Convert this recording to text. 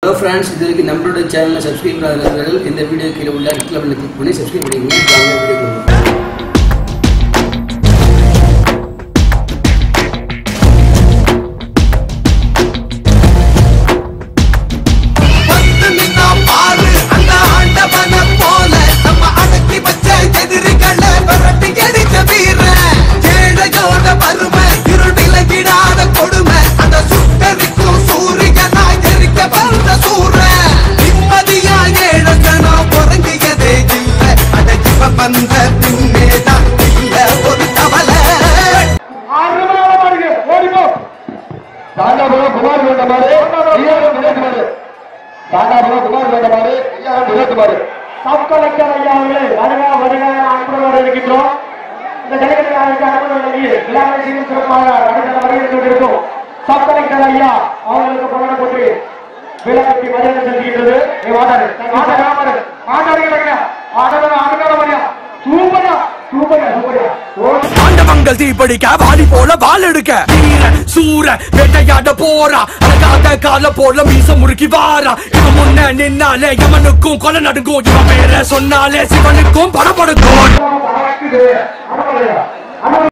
hello friends இது வரைக்கும் நம்மளோட சேனலை சப்ஸ்கிரைப் பண்ணாதவர்கள் இந்த வீடியோ கீழே உள்ள ரெட் கலரில் கிளிக் பண்ணி சப்ஸ்கிரைப் பண்ணிக்கோங்க வாங்க வீடியோ வந்து நின்னா பாரு அந்த ஆண்டவனை போல நம்ம அடக்கி வச்ச எதிரிகளை விரட்டி எரிச்ச வீர ஏழையோட வறுமை இருள் விலகிடாத கொடுமை அந்த சுட்டரிக்கும் சூரியனா எரிக்க வந்த சூர நிம்மதியா ஏழனா உறங்கியதே இல்ல அட இவ வந்த பின்னேதான் இல்ல ஒரு கவலை அருமையான மாடுங்க ஓடிப்போ தாண்டாபுரம் குமார் வேண்டமாறு ஈயாரம் வினோத்குமார் தாண்டாபுரம் குமார் வேண்டமாறு ஈயாரம் வினோத்குமார் சப் கலெக்டர் ஐயா அவர்களே வருக வருக என அன்புடன் வரவேற்கின்றோம் இந்த ஜல்லிக்கட்டு அன்புடன் வழங்கி விழாவை சீரும் சிறப்பாக நடைபெற வரவேற்று கொண்டிருக்கும் சப் கலெக்டர் ஐயா அவர்களுக்கு பிரகடன போட்டு விழாவுக்கு மரியாதை செலுத்துகின்றது ஏ வாடாரு வாடாரு வாடாரு வாடாரு கிடங்க ஆடவன ஆடுகார மரியா சூப்பரா சூப்பரா சூப்பரா ஓடி ஆண்டவங்கள் தீப்படிக்க வாடி போல வால் எடுக்க வீர சூர வேட்டையாட போறா அழகாத கால போல மீச முறுக்கி வாரா இவன் முன்ன நின்னாலே எவனுக்கும் கொலை நடுங்கும் இவன் பேர சொன்னாலே சிவனுக்கும் படப்படுக்கும் பறக்குது அனுமதியா அனுமதி